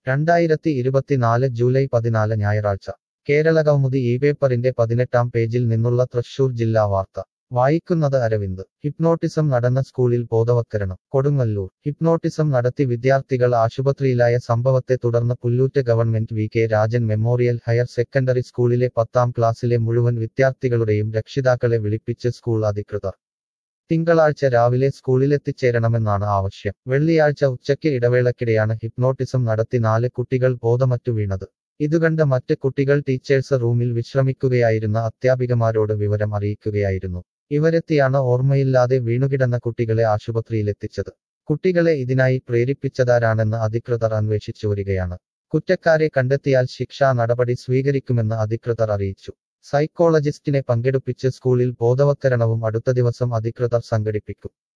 രണ്ടായിരത്തി ഇരുപത്തിനാല് ജൂലൈ പതിനാല് ഞായറാഴ്ച കേരള കൗമുദി ഈ പേപ്പറിന്റെ പതിനെട്ടാം പേജിൽ നിന്നുള്ള തൃശൂർ ജില്ലാ വാർത്ത വായിക്കുന്നത് അരവിന്ദ് ഹിപ്നോട്ടിസം നടന്ന സ്കൂളിൽ ബോധവത്കരണം കൊടുങ്ങല്ലൂർ ഹിപ്നോട്ടിസം നടത്തി വിദ്യാർത്ഥികൾ ആശുപത്രിയിലായ സംഭവത്തെ തുടർന്ന് Pullut government V K Rajan memorial higher secondary സ്കൂളിലെ പത്താം ക്ലാസ്സിലെ മുഴുവൻ വിദ്യാർത്ഥികളുടെയും രക്ഷിതാക്കളെ വിളിപ്പിച്ച് സ്കൂൾ അധികൃതർ തിങ്കളാഴ്ച രാവിലെ സ്കൂളിലെത്തിച്ചേരണമെന്നാണ് ആവശ്യം വെള്ളിയാഴ്ച ഉച്ചയ്ക്ക് ഇടവേളക്കിടെയാണ് ഹിപ്നോട്ടിസം നടത്തി നാല് കുട്ടികൾ ബോധമറ്റു വീണത് ഇതുകണ്ട് മറ്റ് കുട്ടികൾ ടീച്ചേഴ്സ് റൂമിൽ വിശ്രമിക്കുകയായിരുന്ന അധ്യാപികമാരോട് വിവരം അറിയിക്കുകയായിരുന്നു ഇവരെത്തിയാണ് ഓർമ്മയില്ലാതെ വീണുകിടന്ന കുട്ടികളെ ആശുപത്രിയിലെത്തിച്ചത് കുട്ടികളെ ഇതിനായി പ്രേരിപ്പിച്ചതാരാണെന്ന് അധികൃതർ അന്വേഷിച്ചു വരികയാണ് കുറ്റക്കാരെ കണ്ടെത്തിയാൽ ശിക്ഷാ നടപടി സ്വീകരിക്കുമെന്ന് അധികൃതർ അറിയിച്ചു സൈക്കോളജിസ്റ്റിനെ പങ്കെടുപ്പിച്ച് സ്കൂളിൽ ബോധവത്കരണവും അടുത്ത ദിവസം അധികൃതർ സംഘടിപ്പിക്കും